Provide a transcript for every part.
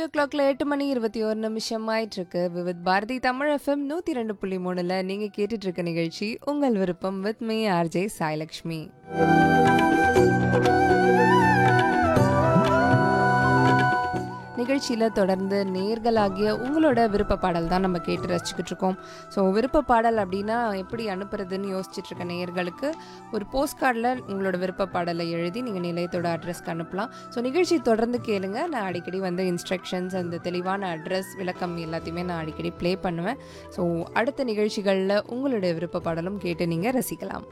studio கிளாக்ல எட்டு மணி இருபத்தி ஒரு நிமிஷம் ஆயிட்டு இருக்கு விவித் பாரதி தமிழ் எஃப்எம் நூத்தி ரெண்டு புள்ளி மூணுல நீங்க கேட்டுட்டு இருக்க நிகழ்ச்சி உங்கள் விருப்பம் வித் மீ ஆர்ஜே சாய்லக்ஷ்மி நிகழ்ச்சியில் தொடர்ந்து நேர்களாகிய உங்களோட விருப்ப பாடல் தான் நம்ம கேட்டு ரசிச்சுக்கிட்டு இருக்கோம் ஸோ விருப்ப பாடல் அப்படின்னா எப்படி அனுப்புறதுன்னு யோசிச்சுட்டு இருக்க நேயர்களுக்கு ஒரு போஸ்ட் கார்டில் உங்களோட விருப்ப பாடலை எழுதி நீங்கள் நிலையத்தோட அட்ரஸ்க்கு அனுப்பலாம் ஸோ நிகழ்ச்சி தொடர்ந்து கேளுங்க நான் அடிக்கடி வந்து இன்ஸ்ட்ரக்ஷன்ஸ் அந்த தெளிவான அட்ரஸ் விளக்கம் எல்லாத்தையுமே நான் அடிக்கடி ப்ளே பண்ணுவேன் ஸோ அடுத்த நிகழ்ச்சிகளில் உங்களுடைய விருப்ப பாடலும் கேட்டு நீங்கள் ரசிக்கலாம்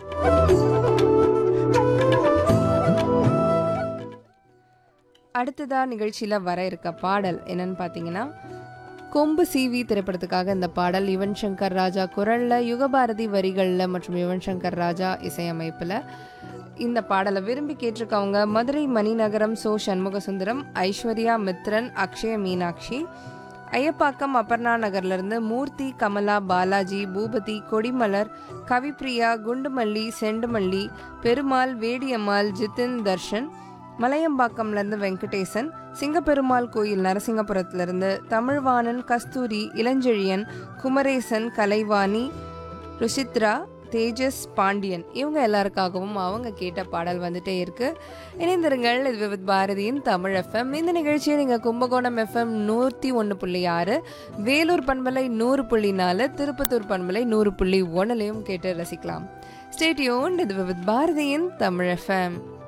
அடுத்ததா நிகழ்ச்சியில் வர இருக்க பாடல் என்னன்னு பார்த்தீங்கன்னா கொம்பு சிவி திரைப்படத்துக்காக இந்த பாடல் யுவன் சங்கர் ராஜா குரலில் யுகபாரதி வரிகளில் மற்றும் யுவன் சங்கர் ராஜா இசையமைப்பில் இந்த பாடலை விரும்பி கேட்டிருக்கவங்க மதுரை மணிநகரம் சோ சண்முக சுந்தரம் ஐஸ்வர்யா மித்ரன் அக்ஷய மீனாட்சி ஐயப்பாக்கம் அபர்ணா நகர்லேருந்து மூர்த்தி கமலா பாலாஜி பூபதி கொடிமலர் கவிப்ரியா குண்டுமல்லி செண்டுமல்லி பெருமாள் வேடியம்மாள் ஜிதின் தர்ஷன் மலையம்பாக்கம்லேருந்து வெங்கடேசன் சிங்கப்பெருமாள் கோயில் நரசிங்கபுரத்துலேருந்து தமிழ்வாணன் கஸ்தூரி இளஞ்செழியன் குமரேசன் கலைவாணி ருஷித்ரா தேஜஸ் பாண்டியன் இவங்க எல்லாருக்காகவும் அவங்க கேட்ட பாடல் வந்துட்டே இருக்கு இணைந்திருங்கள் இது வித் பாரதியின் தமிழ் எஃப்எம் இந்த நிகழ்ச்சியை நீங்கள் கும்பகோணம் எஃப்எம் நூற்றி ஒன்று புள்ளி ஆறு வேலூர் பண்பலை நூறு புள்ளி நாலு திருப்பத்தூர் பண்பலை நூறு புள்ளி ஒன்றுலையும் கேட்டு ரசிக்கலாம் ஸ்டேட்யூன் இது வித் பாரதியின் தமிழ் எஃப்எம்